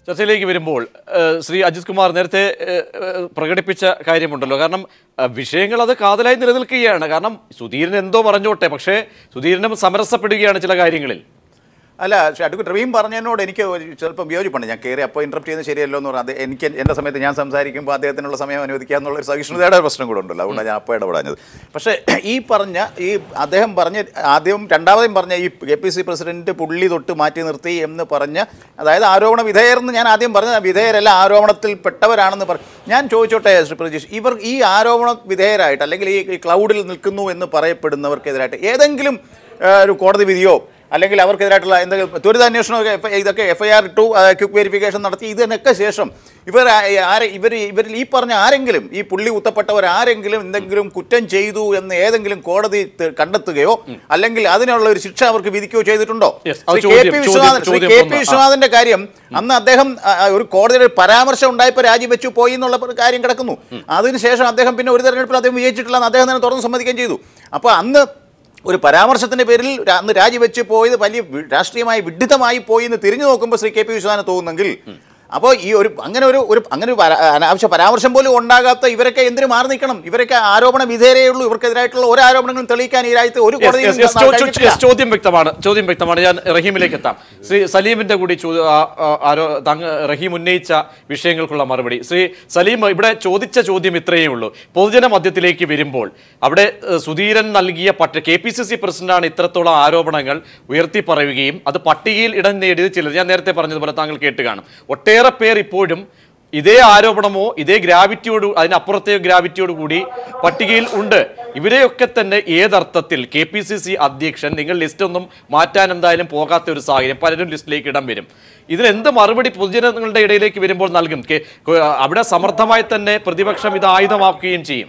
ചർച്ചയിലേക്ക് വരുമ്പോൾ ഏഹ്, ശ്രീ അജിത് കുമാർ നേരത്തെ ഏഹ്, ഏഹ്, പ്രകടിപ്പിച്ച കാര്യമുണ്ടല്ലോ കാരണം ഏഹ്, വിഷയങ്ങൾ അത് കാതലായി നിലനിൽക്കുകയാണ് കാരണം സുധീരൻ എന്തോ പറഞ്ഞോട്ടെ പക്ഷേ സുധീരനും സമരസപ്പെടുകയാണ് ചില കാര്യങ്ങളിൽ അല്ല പക്ഷേ അഡ്വക്കേറ്റ് റവീം പറഞ്ഞതിനോട് എനിക്ക് ഒരു ചിലപ്പം വിയോജിപ്പുണ്ട് ഞാൻ കയറി അപ്പോൾ ഇൻട്രപ്റ്റ് ചെയ്യുന്നത് ശരിയല്ലോ എന്ന് പറഞ്ഞാൽ അത് എനിക്ക് എൻ്റെ സമയത്ത് ഞാൻ സംസാരിക്കുമ്പോൾ അദ്ദേഹത്തിനുള്ള സമയം അനുവദിക്കുക എന്നുള്ള ഒരു സഹിഷ്ണുതയുടെ പ്രശ്നം കൂടെ ഉണ്ടല്ലോ അതുകൊണ്ടാണ് ഞാൻ അപ്പോൾ ഇടപെടാഞ്ഞത് പക്ഷേ ഈ പറഞ്ഞ ഈ അദ്ദേഹം പറഞ്ഞ ആദ്യം രണ്ടാമതും പറഞ്ഞ ഈ കെ പി സി പ്രസിഡന്റ് പുള്ളി തൊട്ട് മാറ്റി നിർത്തി എന്ന് പറഞ്ഞ അതായത് ആരോപണ വിധേയരെന്ന് ഞാൻ ആദ്യം പറഞ്ഞത് വിധേയരല്ല ആരോപണത്തിൽ പെട്ടവരാണെന്ന് പറഞ്ഞു ഞാൻ ചോദിച്ചോട്ടെ ശ്രീ പ്രതീഷ് ഇവർ ഈ ആരോപണ വിധേയരായിട്ട് അല്ലെങ്കിൽ ഈ ഈ ക്ലൗഡിൽ നിൽക്കുന്നു എന്ന് പറയപ്പെടുന്നവർക്കെതിരായിട്ട് ഏതെങ്കിലും ആ, ഒരു കോടതി വിധിയോ അല്ലെങ്കിൽ അവർക്കെതിരായിട്ടുള്ള എന്തെങ്കിലും ത്വരിതാന്വേഷണമൊക്കെ എഫ് ഇതൊക്കെ എഫ് ഐ ആർ ഇട്ടു ക്വിക്ക് വെരിഫിക്കേഷൻ നടത്തി ഇതിനൊക്കെ ശേഷം ഇവർ ആ- ആരെ ഇവർ ഇവരിൽ ഈ പറഞ്ഞ ആരെങ്കിലും ഈ പുള്ളി കുത്തപ്പെട്ടവർ ആരെങ്കിലും എന്തെങ്കിലും കുറ്റം ചെയ്തു എന്ന് ഏതെങ്കിലും കോടതി ത- കണ്ടെത്തുകയോ അല്ലെങ്കിൽ അതിനുള്ള ഒരു ശിക്ഷ അവർക്ക് വിധിക്കുകയോ ചെയ്തിട്ടുണ്ടോ Yes, അത് ശ്രീ കെ ചോദ്യം- പി ചോദ്യം- വിശ്വനാഥൻ ശ്രീ ചോദ്യം കെ ഒന്ന്. പി ആ. വിശ്വനാഥന്റെ കാര്യം അന്ന് അദ്ദേഹം ആ, ആ, ഒരു കോടതിയുടെ ഒരു പരാമർശം ഉണ്ടായപ്പോൾ രാജിവെച്ചു പോയി എന്നുള്ള ഒരു കാര്യം കിടക്കുന്നു അതിനുശേഷം അദ്ദേഹം പിന്നെ ഒരു തെരഞ്ഞെടുപ്പിൽ അദ്ദേഹം വിജയിച്ചിട്ടില്ല എന്ന് അദ്ദേഹം തന്നെ തുറന്ന് സമ്മതിക്കുകയും ചെയ്തു അപ്പോൾ അന്ന് ഒരു പരാമർശത്തിന്റെ പേരിൽ രാ- അന്ന് രാജിവെച്ച് പോയത് വലിയ വി- രാഷ്ട്രീയമായി വിഡിതമായി പോയി എന്ന് തിരിഞ്ഞു നോക്കുമ്പോൾ ശ്രീ കെ പി വിശ്വനാഥന് തോന്നുന്നെങ്കിൽ അപ്പോൾ ഈ ഒരു അങ്ങനെ ഒരു ഒരു അങ്ങനെ ഒരു പരാ- അനാവശ്യ പരാമർശം പോലും ഉണ്ടാകാത്ത ഇവരൊക്കെ എന്തിനു മാറി നിൽക്കണം ഇവരൊക്കെ ആരോപണ വിധേയരേ ഉള്ളൂ ഇവർക്കെതിരായിട്ടുള്ള ഒരു ആരോപണങ്ങളും തെളിയിക്കാൻ ഈ രാജ്യത്ത് ഒരു Yes, yes, കോടതിയും yes, ചോ- ചോ- കഴിഞ്ഞിട്ടില്ല. yes, ചോദ്യം വ്യക്തമാണ് ചോദ്യം വ്യക്തമാണ് ഞാൻ റഹീമിലേക്ക് എത്താം ശ്രീ സലീമിന്റെ കൂടി ചോ- ആ, ആ, ആരോ താങ്കൾ റഹീം ഉന്നയിച്ച വിഷയങ്ങൾക്കുള്ള മറുപടി ശ്രീ സലീം ഇവിടെ ചോദിച്ച ചോദ്യം ഇത്രയേ ഉള്ളൂ പൊതുജന മധ്യത്തിലേക്ക് വരുമ്പോൾ അവിടെ ഏഹ്, സുധീരൻ നൽകിയ പട്ട കെ പി സി സി പ്രസിഡന്റാണ് ഇത്രത്തോളം ആരോപണങ്ങൾ ഉയർത്തി പറയുകയും അത് പട്ടികയിൽ ഇടം നേടിയത് ചിലർ ഞാൻ നേരത്തെ പറഞ്ഞതുപോലെ താങ്കൾ കേട്ട് കാണും ഒട്ടേറെ പേർ ഇപ്പോഴും ഇതേ ആരോപണമോ ഇതേ ഗ്രാവിറ്റിയോട് അതിനപ്പുറത്തെ ഗ്രാവിറ്റിയോട് കൂടി പട്ടികയിൽ ഉണ്ട് ഇവരെയൊക്കെ തന്നെ ഏതർത്ഥത്തിൽ കെ പി സി സി അധ്യക്ഷൻ നിങ്ങൾ ലിസ്റ്റ് ഒന്നും മാറ്റാൻ എന്തായാലും പോകാത്ത ഒരു സാഹചര്യം പലരും ലിസ്റ്റിലേക്ക് ഇടം വരും ഇതിനെന്ത് മറുപടി പൊതുജനങ്ങളുടെ ഇടയിലേക്ക് വരുമ്പോൾ നൽകും കെ- കൊ- അവിടെ സമർത്ഥമായി തന്നെ പ്രതിപക്ഷം ഇത് ആയുധമാക്കുകയും ചെയ്യും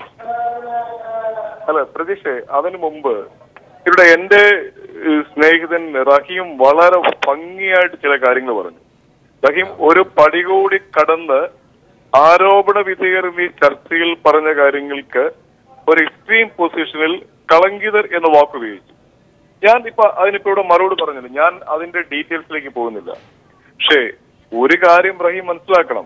അല്ല പ്രതീക്ഷ അതിനു മുമ്പ് ഇവിടെ എന്റെ ഏഹ്, സ്നേഹിതൻ റഹീം വളരെ ഭംഗിയായിട്ട് ചില കാര്യങ്ങൾ പറഞ്ഞു റഹീം ഒരു പടി കൂടി കടന്ന് ആരോപണ വിധേയർ ഈ ചർച്ചയിൽ പറഞ്ഞ കാര്യങ്ങൾക്ക് ഒരു എക്സ്ട്രീം പൊസിഷനിൽ കളങ്കിതർ എന്ന വാക്ക് ഉപയോഗിച്ചു ഞാൻ ഇപ്പൊ അതിനിപ്പോ ഇവിടെ മറുപടി പറഞ്ഞില്ല ഞാൻ അതിന്റെ ഡീറ്റെയിൽസിലേക്ക് പോകുന്നില്ല പക്ഷേ ഒരു കാര്യം റഹീം മനസ്സിലാക്കണം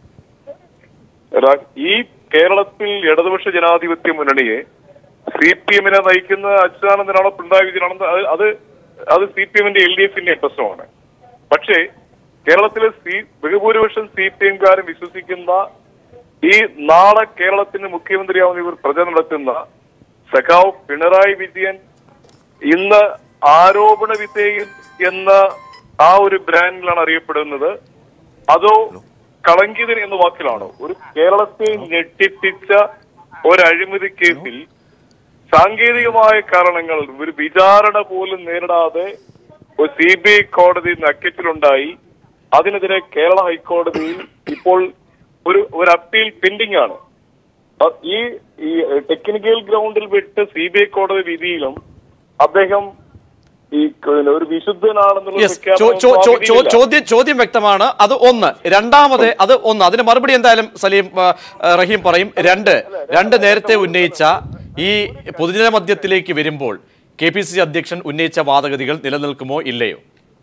ര- ഈ കേരളത്തിൽ ഇടതുപക്ഷ ജനാധിപത്യ മുന്നണിയെ സി പി എമ്മിനെ നയിക്കുന്ന അച്യുതാനന്ദനാണോ പിണറായി വിജയനാണോ അത് അത് അത് സി പി എമ്മിന്റെ എൽ ഡി എഫിന്റെ പ്രശ്നമാണ് പക്ഷേ കേരളത്തിലെ സി ബഹുഭൂരിപക്ഷം സി പി എംകാരും വിശ്വസിക്കുന്ന ഈ നാളെ കേരളത്തിന് മുഖ്യമന്ത്രിയാവുന്ന ഇവർ പ്രചരണം നടത്തുന്ന സഖാവ് പിണറായി വിജയൻ ഇന്ന് ആരോപണ വിധേയൻ എന്ന ആ ഒരു ബ്രാൻഡിലാണ് അറിയപ്പെടുന്നത് അതോ കളങ്കിതൻ എന്ന വാക്കിലാണോ ഒരു കേരളത്തെ ഞെട്ടിപ്പിച്ച ഒരു അഴിമതി കേസിൽ സാങ്കേതികമായ കാരണങ്ങൾ ഒരു വിചാരണ പോലും നേരിടാതെ ഒരു സി ബി ഐ കോടതി നക്കറ്റിലുണ്ടായി അതിനെതിരെ കേരള ഹൈക്കോടതിയിൽ ഇപ്പോൾ ഒരു ഒരു അപ്പീൽ പെൻഡിംഗ് ആണ് അ- ഈ ഈ ടെക്നിക്കൽ ഗ്രൗണ്ടിൽ വിട്ട് സി ബി ഐ കോടതി വിധിയിലും അദ്ദേഹം ഈ ക- ഒരു വിശുദ്ധനാണെന്നുള്ള യെസ് പ്രഖ്യാപനം ചോ- ചോ- ഒന്നും ആ ചോ- വിധിയിലില്ല. ചോദ്യം ചോദ്യം വ്യക്തമാണ് അത് ഒന്ന് രണ്ടാമത് അത് ഒന്ന് അതിന് മറുപടി എന്തായാലും സലീം ആ, ആ, റഹീം പറയും രണ്ട് രണ്ട് നേരത്തെ ഉന്നയിച്ച ഈ പൊതുജന മധ്യത്തിലേക്ക് വരുമ്പോൾ കെ പി സി സി അധ്യക്ഷൻ ഉന്നയിച്ച വാദഗതികൾ നിലനിൽക്കുമോ ഇല്ലയോ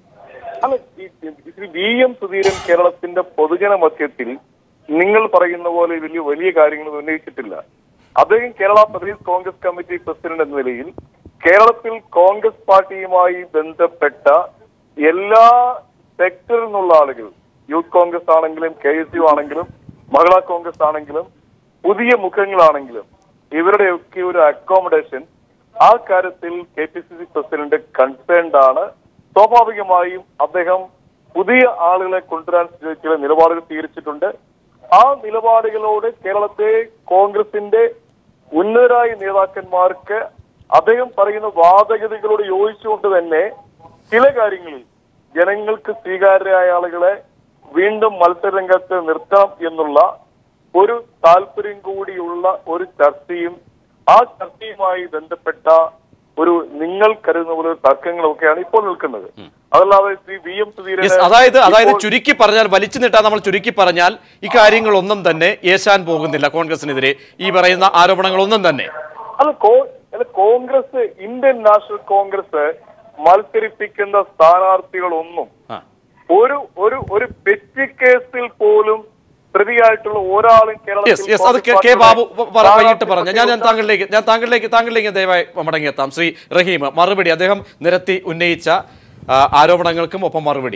അല്ല ഈ- ഈ ശ്രീ വി എം സുധീരൻ കേരളത്തിന്റെ പൊതുജന മധ്യത്തിൽ നിങ്ങൾ പറയുന്ന പോലെ വലിയ വലിയ കാര്യങ്ങൾ ഉന്നയിച്ചിട്ടില്ല അദ്ദേഹം Kerala Pradesh Congress committee president എന്ന നിലയിൽ കേരളത്തിൽ കോൺഗ്രസ് പാർട്ടിയുമായി ബന്ധപ്പെട്ട എല്ലാ സെക്ടറിൽ നിന്നുള്ള ആളുകൾ യൂത്ത് കോൺഗ്രസ് ആണെങ്കിലും കെ എസ് യു ആണെങ്കിലും മഹിളാ കോൺഗ്രസ് ആണെങ്കിലും പുതിയ മുഖങ്ങളാണെങ്കിലും ഇവരുടെയൊക്കെ ഒരു അക്കോമഡേഷൻ ആ കാര്യത്തിൽ K P C C president concerned ആണ് സ്വാഭാവികമായും അദ്ദേഹം പുതിയ ആളുകളെ കൊണ്ടുവരാൻ ചില നിലപാടുകൾ സ്വീകരിച്ചിട്ടുണ്ട് ആ നിലപാടുകളോട് കേരളത്തെ കോൺഗ്രസിന്റെ ഉന്നതരായ നേതാക്കന്മാർക്ക് അദ്ദേഹം പറയുന്ന വാദഗതികളോട് യോജിച്ചുകൊണ്ട് തന്നെ ചില കാര്യങ്ങളിൽ ജനങ്ങൾക്ക് സ്വീകാര്യരായ ആളുകളെ വീണ്ടും മത്സരരംഗത്ത് നിർത്താം എന്നുള്ള ഒരു താല്പര്യം കൂടിയുള്ള ഒരു ചർച്ചയും ആ ചർച്ചയുമായി ബന്ധപ്പെട്ട ഒരു നിങ്ങൾ കരുതുന്ന പോലെ തർക്കങ്ങളൊക്കെയാണ് ഇപ്പോൾ നിൽക്കുന്നത് അതല്ലാതെ Shri V M Sudheeran yes അതായത് അതായത് ചുരുക്കി പറഞ്ഞാൽ വലിച്ചു നീട്ടാൻ നമ്മൾ ചുരുക്കി പറഞ്ഞാൽ ഈ കാര്യങ്ങളൊന്നും തന്നെ ഏശാൻ പോകുന്നില്ല കോൺഗ്രസിനെതിരെ ഈ പറയുന്ന ആരോപണങ്ങളൊന്നും തന്നെ അത് കോ- അല്ല, കോൺഗ്രസ് ഇന്ത്യൻ നാഷണൽ കോൺഗ്രസ് മത്സരിപ്പിക്കുന്ന സ്ഥാനാർത്ഥികളൊന്നും ആ ഒരു ഒരു ഒരു പെറ്റി കേസിൽ പോലും പ്രതിയായിട്ടുള്ള ഒരാളും യെസ് യെസ് അത് കെ- കെ ബാബു പ- പറ- വൈകിട്ട് പറഞ്ഞു ഞാൻ ഞാൻ താങ്കളിലേക്ക് ഞാൻ താങ്കളിലേക്ക് താങ്കളിലേക്ക് ദയവായി മടങ്ങിയെത്താം ശ്രീ റഹീം മറുപടി അദ്ദേഹം നിരത്തി ഉന്നയിച്ച ആ, ആരോപണങ്ങൾക്കും ഒപ്പം മറുപടി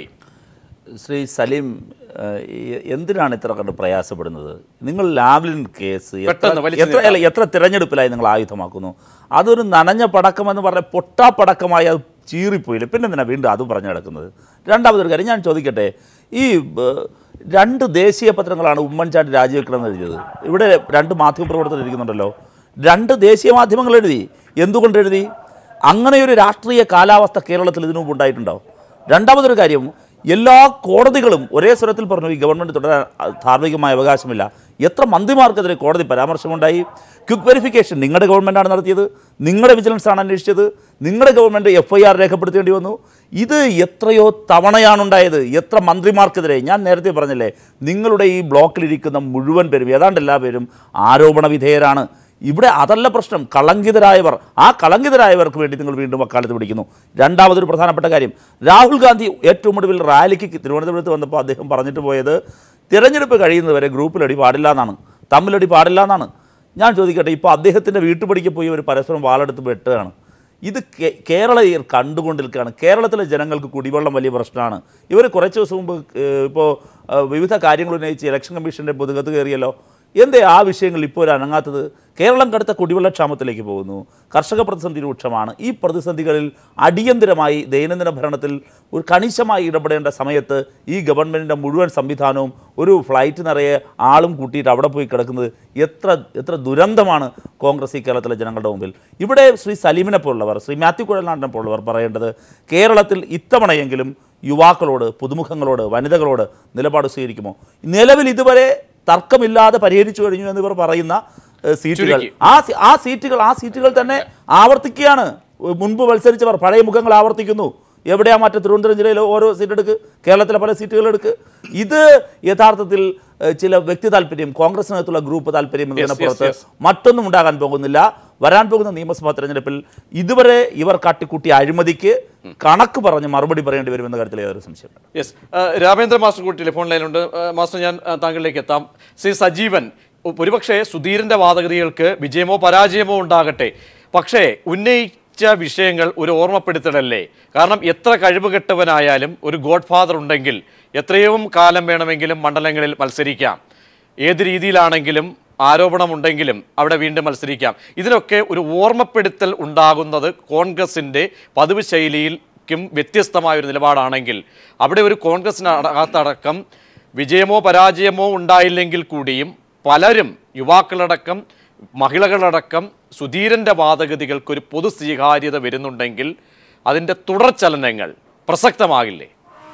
ശ്രീ സലീം ഏഹ്, ഈ- എന്തിനാണ് ഇത്ര കണ്ട് പ്രയാസപ്പെടുന്നത് നിങ്ങൾ ലാവ്ലിൻ കേസ് എത്ര പെട്ടെന്ന് വലിച്ചു എത്ര അല്ല എത്ര തിരഞ്ഞെടുപ്പിലായി നിങ്ങൾ ആയുധമാക്കുന്നു അതൊരു നനഞ്ഞ പടക്കമെന്ന് പറഞ്ഞ പൊട്ടാ പടക്കമായി അത് ചീറിപ്പോയില്ല പിന്നെ എന്തിനാ വീണ്ടും അത് പറഞ്ഞു കിടക്കുന്നത് രണ്ടാമതൊരു കാര്യം ഞാൻ ചോദിക്കട്ടെ ഈ ഏഹ്, രണ്ട് ദേശീയ പത്രങ്ങളാണ് ഉമ്മൻചാണ്ടി രാജിവെക്കണമെന്ന് എഴുതിയത് ഇവിടെ രണ്ട് മാധ്യമപ്രവർത്തകർ ഇരിക്കുന്നുണ്ടല്ലോ രണ്ട് ദേശീയ മാധ്യമങ്ങൾ എഴുതി എന്തുകൊണ്ട് എഴുതി അങ്ങനെയൊരു രാഷ്ട്രീയ കാലാവസ്ഥ കേരളത്തിൽ ഇതിനു മുമ്പ് ഉണ്ടായിട്ടുണ്ടോ രണ്ടാമതൊരു കാര്യം എല്ലാ കോടതികളും ഒരേ സ്വരത്തിൽ പറഞ്ഞു ഈ ഗവൺമെൻറ് തുടരാൻ അഹ്, ധാർമ്മികമായ അവകാശമില്ല എത്ര മന്ത്രിമാർക്കെതിരെ കോടതി പരാമർശമുണ്ടായി ക്വിക്ക് വെരിഫിക്കേഷൻ നിങ്ങളുടെ ഗവൺമെൻറ്റാണ് നടത്തിയത് നിങ്ങളുടെ വിജിലൻസ് ആണ് അന്വേഷിച്ചത് നിങ്ങളുടെ ഗവൺമെൻറ് എഫ് ഐ ആർ രേഖപ്പെടുത്തേണ്ടി വന്നു ഇത് എത്രയോ തവണയാണ് ഉണ്ടായത് എത്ര മന്ത്രിമാർക്കെതിരെ ഞാൻ നേരത്തെ പറഞ്ഞില്ലേ നിങ്ങളുടെ ഈ ബ്ലോക്കിലിരിക്കുന്ന മുഴുവൻ പേരും ഏതാണ്ട് എല്ലാ പേരും ആരോപണ വിധേയരാണ് ഇവിടെ അതല്ല പ്രശ്നം കളങ്കിതരായവർ ആ കളങ്കിതരായവർക്ക് വേണ്ടി നിങ്ങൾ വീണ്ടും വക്കാലത്ത് പിടിക്കുന്നു രണ്ടാമതൊരു പ്രധാനപ്പെട്ട കാര്യം രാഹുൽ ഗാന്ധി ഏറ്റവും ഒടുവിൽ റാലിക്ക് തിരുവനന്തപുരത്ത് വന്നപ്പോൾ അദ്ദേഹം പറഞ്ഞിട്ട് പോയത് തിരഞ്ഞെടുപ്പ് കഴിയുന്നവരെ ഗ്രൂപ്പിലടി പാടില്ല എന്നാണ് തമ്മിലടി പാടില്ല എന്നാണ് ഞാൻ ചോദിക്കട്ടെ ഇപ്പോൾ അദ്ദേഹത്തിൻ്റെ വീട്ടുപടിക്ക് പോയി ഒരു പരസ്പരം വാളെടുത്ത് വെട്ടുകയാണ് ഇത് കേ- കേരളീയർ കണ്ടുകൊണ്ടിരിക്കുകയാണ് കേരളത്തിലെ ജനങ്ങൾക്ക് കുടിവെള്ളം വലിയ പ്രശ്നമാണ് ഇവർ കുറച്ച് ദിവസം മുമ്പ് ഏഹ്, ഇപ്പോൾ ഏഹ്, വിവിധ കാര്യങ്ങൾ ഉന്നയിച്ച് ഇലക്ഷൻ കമ്മീഷൻ്റെ പുതുകത്ത് കയറിയല്ലോ എന്തേ ആ വിഷയങ്ങൾ ഇപ്പോൾ ഒരു അനങ്ങാത്തത് കേരളം കടുത്ത കുടിവെള്ളക്ഷാമത്തിലേക്ക് പോകുന്നു കർഷക പ്രതിസന്ധി രൂക്ഷമാണ് ഈ പ്രതിസന്ധികളിൽ അടിയന്തരമായി ദൈനംദിന ഭരണത്തിൽ ഒരു കണിശമായി ഇടപെടേണ്ട സമയത്ത് ഈ ഗവൺമെൻറ്റിൻ്റെ മുഴുവൻ സംവിധാനവും ഒരു ഫ്ലൈറ്റ് നിറയെ ആളും കൂട്ടിയിട്ട് അവിടെ പോയി കിടക്കുന്നത് എത്ര എത്ര ദുരന്തമാണ് കോൺഗ്രസ് ഈ കേരളത്തിലെ ജനങ്ങളുടെ മുമ്പിൽ ഇവിടെ ശ്രീ സലീമിനെ പോലുള്ളവർ ശ്രീ മാത്യു കുഴൽനാടിനെ പോലുള്ളവർ പറയേണ്ടത് കേരളത്തിൽ ഇത്തവണയെങ്കിലും യുവാക്കളോട് പുതുമുഖങ്ങളോട് വനിതകളോട് നിലപാട് സ്വീകരിക്കുമോ നിലവിൽ ഇതുവരെ തർക്കമില്ലാതെ പരിഹരിച്ചു കഴിഞ്ഞു എന്നിവർ പറയുന്ന ഏഹ്, സീറ്റുകൾ ചുരുക്കി. ആ സീ- ആ സീറ്റുകൾ ആ സീറ്റുകൾ തന്നെ ആവർത്തിക്കുകയാണ് മുൻപ് മത്സരിച്ചവർ പഴയ മുഖങ്ങൾ ആവർത്തിക്കുന്നു എവിടെയാ മറ്റേ തിരുവനന്തപുരം ജില്ലയിൽ ഓരോ സീറ്റ് എടുക്ക് കേരളത്തിലെ പല സീറ്റുകൾ എടുക്ക് ഇത് യഥാർത്ഥത്തിൽ ഏഹ്, ചില വ്യക്തി താല്പര്യം കോൺഗ്രസിനകത്തുള്ള ഗ്രൂപ്പ് താല്പര്യം എന്നതിനപ്പുറത്ത് yes. മറ്റൊന്നും ഉണ്ടാകാൻ പോകുന്നില്ല വരാൻ പോകുന്ന നിയമസഭാ തെരഞ്ഞെടുപ്പിൽ ഇതുവരെ ഇവർ കാട്ടിക്കൂട്ടിയ അഴിമതിക്ക് കണക്ക് പറഞ്ഞ് മറുപടി പറയേണ്ടി വരുമെന്ന കാര്യത്തിൽ യാതൊരു സംശയമില്ല യെസ് രാമേന്ദ്ര മാസ്റ്റർ കൂടി ടെലിഫോൺ ലൈനുണ്ട് ആ, മാസ്റ്റർ ഞാൻ ആ, താങ്കളിലേക്ക് എത്താം ശ്രീ സജീവൻ ഒ- ഒരുപക്ഷെ സുധീരന്റെ വാദഗതികൾക്ക് വിജയമോ പരാജയമോ ഉണ്ടാകട്ടെ പക്ഷേ ഉന്നയിച്ച വിഷയങ്ങൾ ഒരു ഓർമ്മപ്പെടുത്തലല്ലേ കാരണം എത്ര കഴിവുകെട്ടവനായാലും ഒരു ഗോഡ് ഫാദർ ഉണ്ടെങ്കിൽ എത്രയും കാലം വേണമെങ്കിലും മണ്ഡലങ്ങളിൽ മത്സരിക്കാം ഏത് രീതിയിലാണെങ്കിലും ആരോപണമുണ്ടെങ്കിലും അവിടെ വീണ്ടും മത്സരിക്കാം ഇതിനൊക്കെ ഒരു ഓർമ്മപ്പെടുത്തൽ ഉണ്ടാകുന്നത് കോൺഗ്രസിൻ്റെ പതിവ് ശൈലിയിൽക്കും വ്യത്യസ്തമായ ഒരു നിലപാടാണെങ്കിൽ അവിടെ ഒരു കോൺഗ്രസിനകത്തടക്കം വിജയമോ പരാജയമോ ഉണ്ടായില്ലെങ്കിൽ കൂടിയും പലരും യുവാക്കളടക്കം മഹിളകളടക്കം സുധീരൻ്റെ വാദഗതികൾക്ക് ഒരു പൊതു സ്വീകാര്യത വരുന്നുണ്ടെങ്കിൽ അതിൻ്റെ തുടർചലനങ്ങൾ പ്രസക്തമാകില്ലേ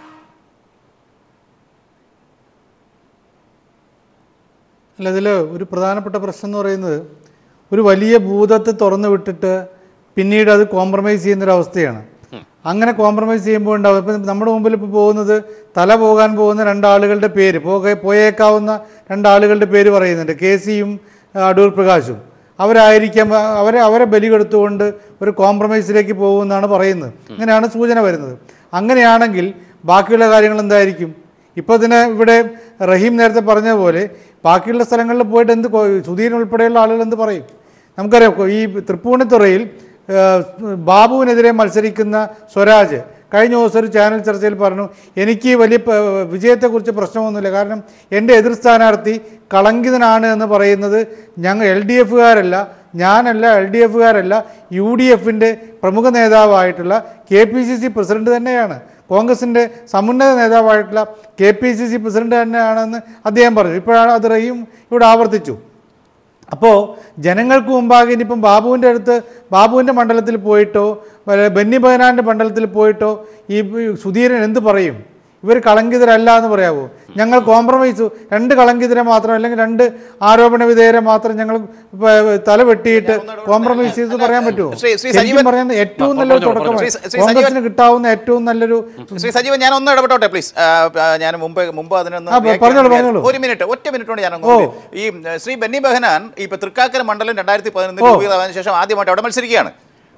അല്ല ഇതിൽ ഒരു പ്രധാനപ്പെട്ട പ്രശ്നം എന്ന് പറയുന്നത് ഒരു വലിയ ഭൂതത്തെ തുറന്നു വിട്ടിട്ട് പിന്നീട് അത് കോംപ്രമൈസ് ചെയ്യുന്നൊരവസ്ഥയാണ് അങ്ങനെ കോംപ്രമൈസ് ചെയ്യുമ്പോൾ ഉണ്ടാവും ഇപ്പം നമ്മുടെ മുമ്പിൽ ഇപ്പോൾ പോകുന്നത് തല പോകാൻ പോകുന്ന രണ്ടാളുകളുടെ പേര് പോകെ പോയേക്കാവുന്ന രണ്ടാളുകളുടെ പേര് പറയുന്നുണ്ട് കെ സിയും അടൂർ പ്രകാശും അവരായിരിക്കാം അവരെ അവരെ ബലി കൊടുത്തുകൊണ്ട് ഒരു കോംപ്രമൈസിലേക്ക് പോകുമെന്നാണ് പറയുന്നത് അങ്ങനെയാണ് സൂചന വരുന്നത് അങ്ങനെയാണെങ്കിൽ ബാക്കിയുള്ള കാര്യങ്ങൾ എന്തായിരിക്കും ഇപ്പോൾ ഇതിനെ ഇവിടെ റഹീം നേരത്തെ പറഞ്ഞ പോലെ ബാക്കിയുള്ള സ്ഥലങ്ങളിൽ പോയിട്ട് എന്ത് കൊ- സുധീരൻ ഉൾപ്പെടെയുള്ള ആളുകൾ എന്ത് പറയും നമുക്കറിയാം കൊ- ഈ തൃപ്പൂണിത്തുറയിൽ ഏഹ്, ബാബുവിനെതിരെ മത്സരിക്കുന്ന സ്വരാജ് കഴിഞ്ഞ ദിവസം ഒരു ചാനൽ ചർച്ചയിൽ പറഞ്ഞു എനിക്ക് വലിയ പ- വിജയത്തെക്കുറിച്ച് പ്രശ്നമൊന്നുമില്ല കാരണം എൻ്റെ എതിർ സ്ഥാനാർത്ഥി കളങ്കിതനാണ് എന്ന് പറയുന്നത് ഞങ്ങൾ എൽ ഡി എഫുകാരല്ല ഞാനല്ല എൽ ഡി എഫുകാരല്ല യു ഡി എഫിൻ്റെ പ്രമുഖ നേതാവായിട്ടുള്ള K P C C president തന്നെയാണ് കോൺഗ്രസിൻ്റെ സമുന്നത നേതാവായിട്ടുള്ള K P C C president തന്നെയാണെന്ന് അദ്ദേഹം പറഞ്ഞു ഇപ്പോഴാണ് അത് റഹീം ഇവിടെ ആവർത്തിച്ചു അപ്പോൾ ജനങ്ങൾക്ക് മുമ്പാകെ ഇനിയിപ്പം ബാബുവിൻ്റെ അടുത്ത് ബാബുവിൻ്റെ മണ്ഡലത്തിൽ പോയിട്ടോ വല്ല ബെന്നി ബഹനാൻ്റെ മണ്ഡലത്തിൽ പോയിട്ടോ ഈ സുധീരൻ എന്ത് പറയും ഇവർ കളങ്കിതരല്ല എന്ന് പറയാവോ ഞങ്ങൾ കോംപ്രമൈസ് രണ്ട് കളങ്കിതരെ മാത്രം അല്ലെങ്കിൽ രണ്ട് ആരോപണ വിധേയരെ മാത്രം ഞങ്ങൾ പ- തല വെട്ടിയിട്ട് കോംപ്രമൈസ് ചെയ്ത് പറയാൻ പറ്റുമോ ശ്രീ- ശ്രീ ശരിക്കും സജീവൻ- പറയുന്നത് ഏറ്റവും ആ, നല്ലൊരു പറഞ്ഞോളൂ, തുടക്കമാണ് ശ്രീ- ശ്രീ കോൺഗ്രസിന് സജീവൻ- കിട്ടാവുന്ന ഏറ്റവും നല്ലൊരു ശ്രീ സജീവൻ ഞാൻ ഒന്ന് ഇടപെട്ടോട്ടെ പ്ലീസ് ഞാൻ മുമ്പ് മുമ്പ് അതിനൊന്ന് ആ, react പറഞ്ഞോളൂ, ചെയ്യാൻ പറഞ്ഞോളൂ. ഒരു മിനിറ്റ് ഒറ്റ മിനിറ്റ് കൊണ്ട് ഞാൻ ഓ. ഈ ഉം, ശ്രീ ബെന്നി ബെഹനാൻ ഇപ്പൊ തൃക്കാക്കര മണ്ഡലം രണ്ടായിരത്തി പതിനൊന്നിൽ ഓ. രൂപീകൃതമായതിനു ശേഷം ആദ്യമായിട്ട് അവിടെ മത്സരിക്കുകയാണ്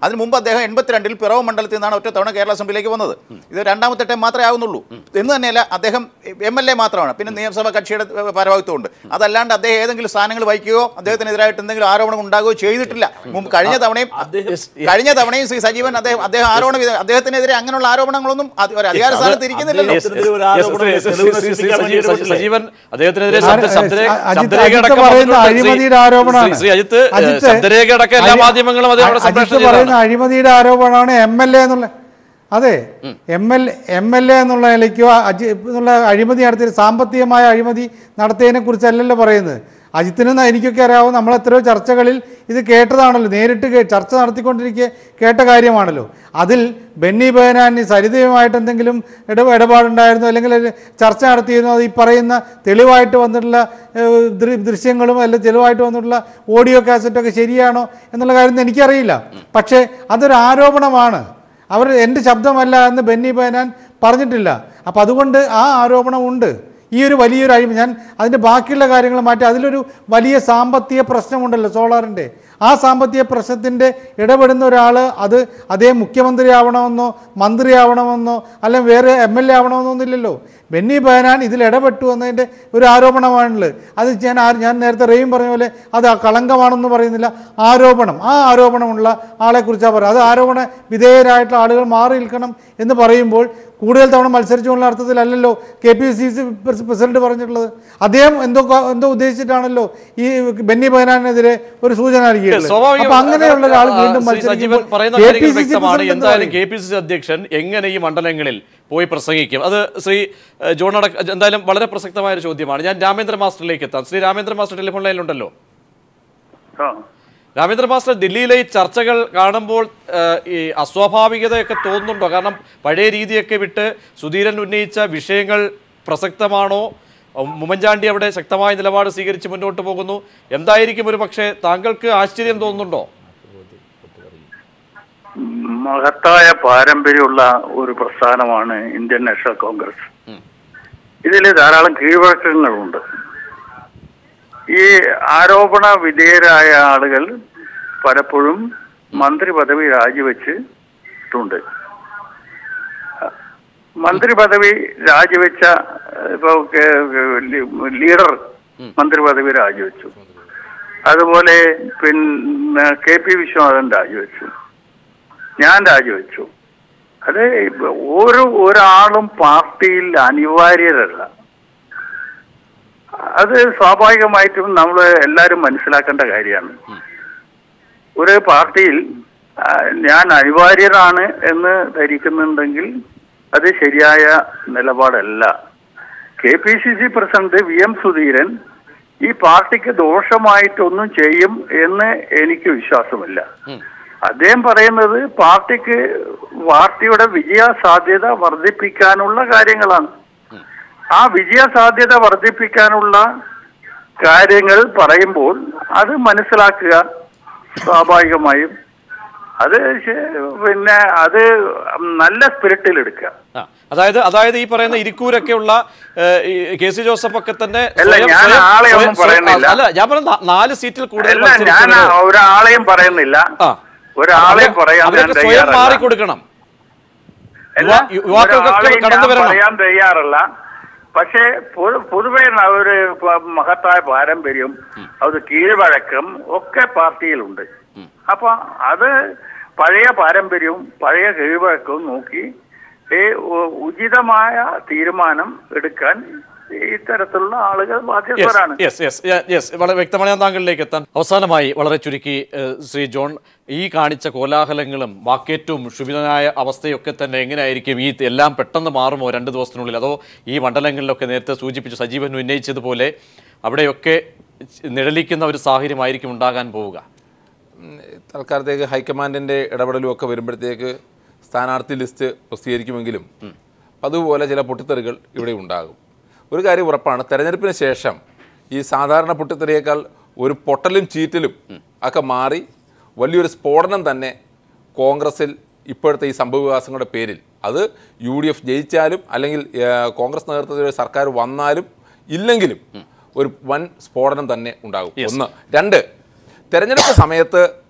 അതിന് മുമ്പ് അദ്ദേഹം എൺപത്തിരണ്ടിൽ പിറവ് മണ്ഡലത്തിൽ നിന്നാണ് ഒറ്റ തവണ കേരള അസംബ്ലിയിലേക്ക് വന്നത് ഇത് രണ്ടാമത്തെ ടൈം മാത്രമേ ആവുന്നുള്ളൂ എന്ന് തന്നെയല്ല അദ്ദേഹം എം എൽ എ മാത്രമാണ് പിന്നെ നിയമസഭാ കക്ഷിയുടെ പരമാവധിത്വമുണ്ട് അതല്ലാണ്ട് അദ്ദേഹം ഏതെങ്കിലും സ്ഥാനങ്ങൾ വഹിക്കുകയോ അദ്ദേഹത്തിനെതിരായിട്ട് എന്തെങ്കിലും ആരോപണം ഉണ്ടാകുകയോ ചെയ്തിട്ടില്ല മുമ്പ് കഴിഞ്ഞ തവണയും കഴിഞ്ഞ തവണയും ശ്രീ സജീവൻ അദ്ദേഹം അദ്ദേഹം ആരോപണം ചെയ്ത- അദ്ദേഹത്തിനെതിരെ അങ്ങനെയുള്ള ആരോപണങ്ങളൊന്നും അത് ഒരു അധികാര സ്ഥാനത്ത് ഇരിക്കുന്നില്ലല്ലോ Yes, yes, ഒരു yes, ആരോപണം yes, തെളിവ് ശ്രീ- ശ്രീ- നശിപ്പിക്കാൻ ശ്രീ- വേണ്ടി ശ്രീ- ഇടപെട്ടില്ലേ? സജീവൻ അദ്ദേഹത്തിനെതിരെ ആര്- ശബ്ദ- ശബ്ദരേ- അജിത്ത് ശബ്ദരേഖ അജിത്ത് അടക്കം പറയുന്ന വന്നിട്ടുണ്ട്. ശ്രീ- അഴിമതിയുടെ ആരോപണമാണ് ശ്രീ- ശ്രീ അജിത്ത് അജിത്ത് ശബ്ദരേഖ അടക്കം എല്ലാ അഴി- മാധ്യമങ്ങളും അതേ അവിടെ അജിത്ത് സംപ്രേഷണം പറയുന്ന ചെയ്തതാണ് അഴിമതിയുടെ ആരോപണമാണ് എം എൽ എ എന്നുള്ള അതെ M L M L A എന്നുള്ള നിലയ്ക്കോ അജി എന്നുള്ള അഴിമതി നടത്തിയ സാമ്പത്തികമായ അഴിമതി നടത്തിയതിനെ കുറിച്ചല്ലല്ലോ പറയുന്നത് അജിത്തിനും എനിക്കൊക്കെ അറിയാവും നമ്മൾ എത്രയോ ചർച്ചകളിൽ ഇത് കേട്ടതാണല്ലോ നേരിട്ട് കേ- ചർച്ച നടത്തിക്കൊണ്ടിരിക്കെ കേട്ട കാര്യമാണല്ലോ അതിൽ ബെന്നി ബെഹനാനി സരിതയുമായിട്ട് എന്തെങ്കിലും ഇട ഇടപാടുണ്ടായിരുന്നോ അല്ലെങ്കിൽ ഒരു ചർച്ച നടത്തിയിരുന്നോ അത് ഈ പറയുന്ന തെളിവായിട്ട് വന്നിട്ടുള്ള ഏഹ്, ദൃ- ദൃശ്യങ്ങളും അല്ലെങ്കിൽ തെളിവായിട്ട് വന്നിട്ടുള്ള ഓഡിയോ കാസറ്റൊക്കെ ശരിയാണോ എന്നുള്ള കാര്യം എനിക്കറിയില്ല പക്ഷേ അതൊരു ആരോപണമാണ് അവർ എൻ്റെ ശബ്ദമല്ല എന്ന് ബെന്നി ബെഹനാൻ പറഞ്ഞിട്ടില്ല അപ്പം അതുകൊണ്ട് ആ ആരോപണമുണ്ട് ഈ ഒരു വലിയൊരു അഴിമതി ഞാൻ അതിൻ്റെ ബാക്കിയുള്ള കാര്യങ്ങൾ മാറ്റി അതിലൊരു വലിയ സാമ്പത്തിക പ്രശ്നമുണ്ടല്ലോ സോളാറിൻ്റെ ആ സാമ്പത്തിക പ്രശ്നത്തിൻ്റെ ഇടപെടുന്ന ഒരാൾ അത് അതേ മുഖ്യമന്ത്രിയാവണമെന്നോ മന്ത്രിയാവണമെന്നോ അല്ലെങ്കിൽ വേറെ എം എൽ എ ആവണമെന്നൊന്നുമില്ലല്ലോ ബെന്നി ബെഹനാൻ ഇതിൽ ഇടപെട്ടു എന്നതിൻ്റെ ഒരു ആരോപണമാണുള്ളത് അത് ഞാൻ ആ- ഞാൻ നേരത്തെ റെയും പറഞ്ഞ പോലെ അത് ആ കളങ്കമാണെന്ന് പറയുന്നില്ല ആരോപണം ആ ആരോപണമുള്ള ആളെക്കുറിച്ചാണ് പറയുന്നത് അത് ആരോപണ വിധേയരായിട്ടുള്ള ആളുകൾ മാറി നിൽക്കണം എന്ന് പറയുമ്പോൾ കൂടുതൽ തവണ മത്സരിച്ചുകൊണ്ടുള്ള അർത്ഥത്തിലല്ലല്ലോ K P C C president പറഞ്ഞിട്ടുള്ളത് അദ്ദേഹം എന്തോ ക- എന്തോ ഉദ്ദേശിച്ചിട്ടാണല്ലോ ഈ ബെന്നി ബെഹനാനെതിരെ ഒരു സൂചന നൽകിയിട്ടുള്ളത് സ്വാഭാവികം അപ്പൊ അങ്ങനെയുള്ള ഒരാൾ ആ, വീണ്ടും ശ്രീ സജീവൻ മത്സരിക്കുമ്പോൾ പറയുന്ന കെ പി കാര്യങ്ങൾ സി സി വ്യക്തമാണ് പ്രസിഡന്റ് എന്തായാലും പറയും. കെ പി സി സി അധ്യക്ഷൻ എങ്ങനെ ഈ മണ്ഡലങ്ങളിൽ പോയി പ്രസംഗിക്കും അത് ശ്രീ ഏഹ്, ജോൺ അടക്ക എന്തായാലും വളരെ പ്രസക്തമായ ഒരു ചോദ്യമാണ് ഞാൻ രാമേന്ദ്ര മാസ്റ്ററിലേക്ക് എത്താം ശ്രീ രാമേന്ദ്ര മാസ്റ്റർ ടെലിഫോൺ ലൈനിലുണ്ടല്ലോ ആ രാമേന്ദ്ര മാസ്റ്റർ ദില്ലിയിലെ ഈ ചർച്ചകൾ കാണുമ്പോൾ ഏഹ്, ഈ അസ്വാഭാവികതയൊക്കെ തോന്നുന്നുണ്ടോ കാരണം പഴയ രീതിയൊക്കെ വിട്ട് സുധീരൻ ഉന്നയിച്ച വിഷയങ്ങൾ പ്രസക്തമാണോ ഉം, ഉമ്മൻചാണ്ടി അവിടെ ശക്തമായ നിലപാട് സ്വീകരിച്ച് മുന്നോട്ട് പോകുന്നു എന്തായിരിക്കും ഒരു പക്ഷേ താങ്കൾക്ക് ആശ്ചര്യം തോന്നുന്നുണ്ടോ മഹത്തായ പാരമ്പര്യമുള്ള ഒരു പ്രസ്ഥാനമാണ് ഇന്ത്യൻ നാഷണൽ കോൺഗ്രസ് ഇതിൽ ധാരാളം കീഴ്വഴക്കങ്ങളുണ്ട് ഈ ആരോപണ വിധേയരായ ആളുകൾ പലപ്പോഴും മന്ത്രി പദവി രാജിവെച്ചിട്ടുണ്ട് മന്ത്രി പദവി രാജിവെച്ച ഇപ്പൊ ലീഡർ മന്ത്രി പദവി രാജിവെച്ചു അതുപോലെ പിന്നെ കെ പി വിശ്വനാഥൻ രാജിവെച്ചു ഞാൻ രാജിവെച്ചു അത് ഒരു ഒരാളും പാർട്ടിയിൽ അനിവാര്യരല്ല അത് സ്വാഭാവികമായിട്ടും നമ്മൾ എല്ലാവരും മനസ്സിലാക്കേണ്ട കാര്യമാണ് ഒരു പാർട്ടിയിൽ ആ, ഞാൻ അനിവാര്യരാണ് എന്ന് ധരിക്കുന്നുണ്ടെങ്കിൽ അത് ശരിയായ നിലപാടല്ല K P C C president V M Sudheeran ഈ പാർട്ടിക്ക് ദോഷമായിട്ടൊന്നും ചെയ്യും എന്ന് എനിക്ക് വിശ്വാസമില്ല അദ്ദേഹം പറയുന്നത് പാർട്ടിക്ക് പാർട്ടിയുടെ വിജയ സാധ്യത വർദ്ധിപ്പിക്കാനുള്ള കാര്യങ്ങളാണ് ആ വിജയ സാധ്യത വർദ്ധിപ്പിക്കാനുള്ള കാര്യങ്ങൾ പറയുമ്പോൾ അത് മനസ്സിലാക്കുക സ്വാഭാവികമായും അത് ശ- പിന്നെ അത് നല്ല സ്പിരിറ്റിൽ എടുക്കുക ആ, അതായത് അതായത് ഈ പറയുന്ന ഇരിക്കൂരൊക്കെയുള്ള ഏഹ്, ഈ കെ സി ജോസഫ് ഒക്കെ തന്നെ അല്ല, സ്വയം- ഞാൻ സ്വയം- ആളെയൊന്നും സ്വയം- സ്വയം- പറയുന്നില്ല. അല്ല ഞാൻ പറഞ്ഞ നാ- നാല് സീറ്റിൽ കൂടുതൽ അല്ല ഞാൻ മത്സരിച്ചവര് ഒരാളെയും പറയുന്നില്ല ആ. ഒരാളെയും അവര് പറയാൻ ഞാൻ അവരൊക്കെ സ്വയം തയ്യാറല്ല മാറിക്കൊടുക്കണം അല്ല, യുവാ- യുവാക്കൾക്കൊക്കെ ഒരാളെയും കടന്നു ഞാൻ വരണം. പറയാൻ തയ്യാറല്ല പക്ഷേ പൊതു- പൊതുവെ ഒരു പ- മഹത്തായ പാരമ്പര്യം അത് കീഴ്വഴക്കം ഒക്കെ പാർട്ടിയിലുണ്ട് അപ്പൊ അത് പഴയ പാരമ്പര്യവും പഴയ കീഴ്വഴക്കവും നോക്കി ഈ ഉ- ഉചിതമായ തീരുമാനം എടുക്കാൻ ഇത്തരത്തിലുള്ള ആളുകൾ ബാധ്യസ്ഥരാണ് യെസ് യെസ് യെസ് വളരെ വ്യക്തമായ ഞാൻ താങ്കളിലേക്ക് എത്താൻ അവസാനമായി വളരെ ചുരുക്കി ഏഹ്, ശ്രീ ജോൺ ഈ കാണിച്ച കോലാഹലങ്ങളും വാക്കേറ്റവും ക്ഷുഭിതനായ അവസ്ഥയൊക്കെ തന്നെ എങ്ങനെയായിരിക്കും ഈ എല്ലാം പെട്ടെന്ന് മാറുമോ രണ്ട് ദിവസത്തിനുള്ളിൽ അതോ ഈ മണ്ഡലങ്ങളിലൊക്കെ നേരത്തെ സൂചിപ്പിച്ചു സജീവൻ ഉന്നയിച്ചതുപോലെ അവിടെയൊക്കെ നിഴലിക്കുന്ന ഒരു സാഹചര്യമായിരിക്കും ഉണ്ടാകാൻ പോവുക തൽക്കാലത്തേക്ക് ഹൈക്കമാൻഡിൻ്റെ ഇടപെടലും ഒക്കെ വരുമ്പോഴത്തേക്ക് സ്ഥാനാർത്ഥി ലിസ്റ്റ് പ്രസിദ്ധീകരിക്കുമെങ്കിലും അതുപോലെ ചില പൊട്ടിത്തെറികൾ ഇവിടെ ഉണ്ടാകും ഒരു കാര്യം ഉറപ്പാണ് തെരഞ്ഞെടുപ്പിന് ശേഷം ഈ സാധാരണ പൊട്ടിത്തെറിയേക്കാൾ ഒരു പൊട്ടലും ചീറ്റലും ഒക്കെ മാറി വലിയൊരു സ്ഫോടനം തന്നെ കോൺഗ്രസിൽ ഇപ്പോഴത്തെ ഈ സംഭവവികാസങ്ങളുടെ പേരിൽ അത് യു ഡി എഫ് ജയിച്ചാലും അല്ലെങ്കിൽ ഏഹ്, കോൺഗ്രസ് നേതൃത്വത്തിൽ ഒരു സർക്കാർ വന്നാലും ഇല്ലെങ്കിലും ഒരു വൻ സ്ഫോടനം തന്നെ ഉണ്ടാകും ഒന്ന് രണ്ട് തെരഞ്ഞെടുപ്പ് സമയത്ത്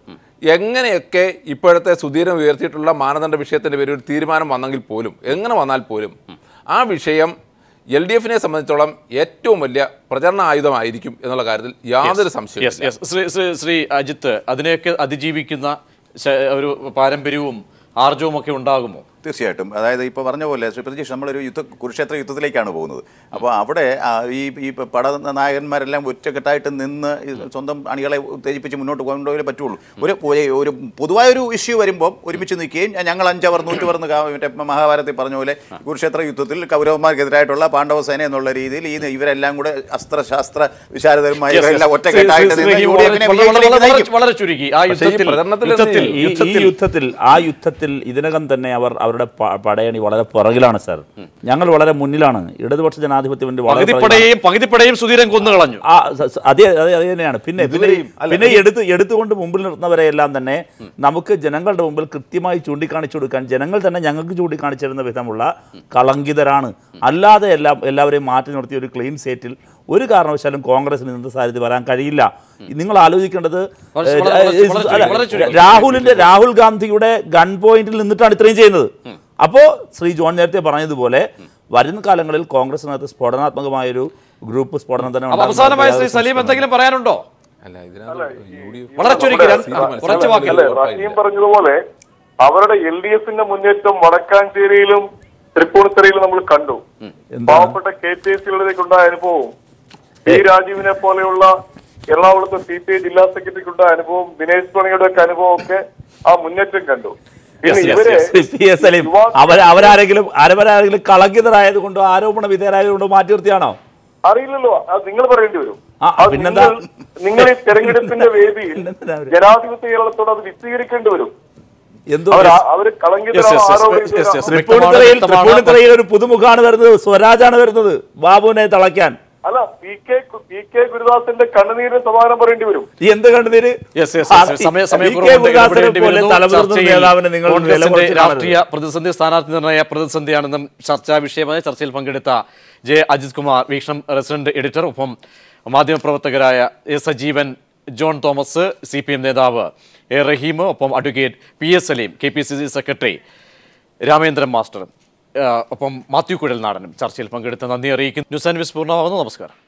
എങ്ങനെയൊക്കെ ഇപ്പോഴത്തെ സുധീരം ഉയർത്തിയിട്ടുള്ള മാനദണ്ഡ വിഷയത്തിൻ്റെ പേരിൽ ഒരു തീരുമാനം വന്നെങ്കിൽ പോലും എങ്ങനെ വന്നാൽ പോലും ആ വിഷയം എൽ ഡി എഫിനെ സംബന്ധിച്ചോളം ഏറ്റവും വലിയ പ്രചരണ ആയുധമായിരിക്കും എന്നുള്ള കാര്യത്തിൽ യാതൊരു യെസ് സംശയവും യെസ് ശ്രീ ശ്രീ ശ്രീ അജിത്ത് അതിനെയൊക്കെ അതിജീവിക്കുന്ന ശ- ഒരു പാരമ്പര്യവും ആർജവും ഒക്കെ ഉണ്ടാകുമോ തീർച്ചയായിട്ടും അതായത് ഇപ്പോൾ പറഞ്ഞ പോലെ ശ്രീ പ്രതീഷ് നമ്മളൊരു യുദ്ധ കുരുക്ഷേത്ര യുദ്ധത്തിലേക്കാണ് പോകുന്നത് അപ്പോൾ അവിടെ ആ, ഈ ഈ പട നായകന്മാരെല്ലാം ഒറ്റക്കെട്ടായിട്ട് നിന്ന് ഈ സ്വന്തം അണികളെ ഉത്തേജിപ്പിച്ച് മുന്നോട്ട് കൊണ്ടുപോയാലേ പറ്റുള്ളൂ ഒരു ഒരു- ഒരു പൊതുവായ ഒരു ഇഷ്യൂ വരുമ്പോൾ ഒരുമിച്ച് നിൽക്കുകയും ഞങ്ങൾ അഞ്ചവർ നൂറ്റുവർന്ന് കാ- മറ്റേ മഹാഭാരതത്തിൽ പറഞ്ഞ പോലെ കുരുക്ഷേത്ര യുദ്ധത്തിൽ കൗരവന്മാർക്കെതിരായിട്ടുള്ള പാണ്ഡവ സേന എന്നുള്ള രീതിയിൽ ഈ ഇവരെല്ലാം കൂടെ അസ്ത്രശാസ്ത്ര വിശാരദരുമായി Yes, yes. ഇവരെല്ലാം ശ്രീ- ഒറ്റക്കെട്ടായിട്ട് ശ്രീ- നിന്ന് ശ്രീ യു ഡി എഫിനെ വളരെ- വളരെ- വിജയത്തിലേക്ക് വളരെ- നയിക്കും. വളരെ ചുരുക്കി ആ പക്ഷേ ഈ യുദ്ധത്തിൽ പ്രചരണത്തിൽ യുദ്ധത്തിൽ ഈ ഈ യുദ്ധത്തിൽ ആ യുദ്ധത്തിൽ ഇതിനകം തന്നെ അവർ അവരുടെ പ- പടയണി വളരെ പുറകിലാണ് സാർ ഞങ്ങൾ വളരെ മുന്നിലാണ് ഇടതുപക്ഷ ജനാധിപത്യ മുന്നണി വളരെ പുറകിലാണ്. പകുതിപ്പടയും പകുതിപ്പടയും സുധീരൻ കൊന്നുകളഞ്ഞു ആ സ- സ- അതേ അതേ അത് തന്നെയാണ് പിന്നെ പിന്നെ പിന്നെ എടുത്ത് എടുത്തുകൊണ്ട് മുമ്പിൽ നിർത്തുന്നവരെ എല്ലാം തന്നെ നമുക്ക് ജനങ്ങളുടെ മുമ്പിൽ കൃത്യമായി ചൂണ്ടിക്കാണിച്ചു കൊടുക്കാൻ ജനങ്ങൾ തന്നെ ഞങ്ങൾക്ക് ചൂണ്ടിക്കാണിച്ചിരുന്ന വിധമുള്ള കളങ്കിതരാണ് അല്ലാതെ എല്ലാം എല്ലാവരെയും മാറ്റി നിർത്തിയ ഒരു ക്ലീൻ സേറ്റിൽ ഒരു കാരണവശാലും കോൺഗ്രസിന് ഇന്നത്തെ സാഹചര്യത്തിൽ വരാൻ കഴിയില്ല നിങ്ങൾ ആലോചിക്കേണ്ടത് വളരെ- ഏഹ്, വളരെ- വളരെ ഏഹ്, ചുരുക്കി, വളരെ ചുരുക്കി. രാഹുലിന്റെ രാഹുൽ ഗാന്ധിയുടെ ഗൺ പോയിന്റിൽ നിന്നിട്ടാണ് ഇത്രയും ചെയ്യുന്നത് അപ്പോൾ ശ്രീ ജോൺ നേരത്തെ പറഞ്ഞതുപോലെ വരുന്ന കാലങ്ങളിൽ കോൺഗ്രസിനകത്ത് സ്ഫോടനാത്മകമായൊരു ഗ്രൂപ്പ് സ്ഫോടനം തന്നെ അപ്പൊ ഉണ്ടാകും. അവസാനമായി ശ്രീ യാതൊരു സലീം എന്തെങ്കിലും പറയാനുണ്ടോ അല്ല ഇതിനകത്ത് യു ഡി എഫ് വളരെ ചുരുക്കി രണ്ട്- തീരുമാനിച്ചു. കുറച്ച് വാക്കുകൾ അല്ലെ റഹീം പറഞ്ഞതുപോലെ അവരുടെ എൽ ഡി എഫിന്റെ മുന്നേറ്റം വടക്കാഞ്ചേരിയിലും തൃപ്പൂണിത്തറയിലും നമ്മൾ കണ്ടു പാവപ്പെട്ട കെ പി എസ് സികളിലേക്കുണ്ടായ അനുഭവവും പി രാജീവിനെ പോലെയുള്ള എറണാകുളത്തെ സി പി ഐ ജില്ലാ സെക്രട്ടറിക്കുണ്ടായ അനുഭവം ദിനേശ് പണിയുടെ ഒക്കെ അനുഭവം ഒക്കെ ആ മുന്നേറ്റം കണ്ടു പിന്നെ yes, ഇവരെ yes. Shri P S Saleem അവർ അവരാരെങ്കിലും അവരാരെങ്കിലും കളങ്കിതരായത് കൊണ്ടോ ആരോപണ വിധേയരായത് കൊണ്ടോ മാറ്റി നിർത്തിയാണോ അറിയില്ലല്ലോ അത് നിങ്ങൾ പറയേണ്ടി വരും ആ, അത് പിന്നെന്താ? നിങ്ങൾ- നിങ്ങൾ ഈ തെരഞ്ഞെടുപ്പിന്റെ വേദിയിൽ പിന്നെന്തിനാ അവര്? ജനാധിപത്യ കേരളത്തോട് അത് വിശദീകരിക്കേണ്ടി വരും എന്തോ അവർ അവര് Yes, കളങ്കിതരാണ് yes, yes, ആരോപിച്ചത് yes, yes. തൃപ്പൂണിത്തറയിൽ വ്യക്തമാണ്. തൃപ്പൂണിത്തറയിൽ ഒരു പുതുമുഖാണ് വരുന്നത് സ്വരാജാണ് വരുന്നത് ബാബുവിനെ തളയ്ക്കാൻ അല്ല പി കെ പി കെ ഗുരുദാസിന്റെ കണ്ണുനീരിന് സമാധാനം പറയേണ്ടി വരും ഈ എന്ത് കണ്ടുതീര് Yes, yes, yes. ആ, സമയ ഈ സമയക്കുറവ് കെ കൊണ്ട് ഗുരുദാസനെ ഇടപെടേണ്ടി പോലെ വരുന്നു. തലമുതിർന്ന ചർച്ചയിൽ നേതാവിനെ നിങ്ങൾ വില കോൺഗ്രസിന്റെ കുറച്ച് രാഷ്ട്രീയ കാണരുത്. പ്രതിസന്ധി സ്ഥാനാർത്ഥി നിർണയ പ്രതിസന്ധിയാണെന്നും ചർച്ചാ വിഷയമായി ചർച്ചയിൽ പങ്കെടുത്ത ജെ അജിത് കുമാർ വീക്ഷണം റെസിഡന്റ് എഡിറ്റർ ഒപ്പം മാധ്യമപ്രവർത്തകരായ A Sajeevan John Thomas C P M നേതാവ് എ റഹീം ഒപ്പം advocate P S Saleem K P C C secretary Ramendran master ആ, ഒപ്പം മാത്യു കുഴൽനാടനും ചർച്ചയിൽ പങ്കെടുത്ത് നന്ദി അറിയിക്കുന്നു ന്യൂസ് ആൻഡ് വിസ് പൂർണ്ണമാകുന്നു നമസ്കാരം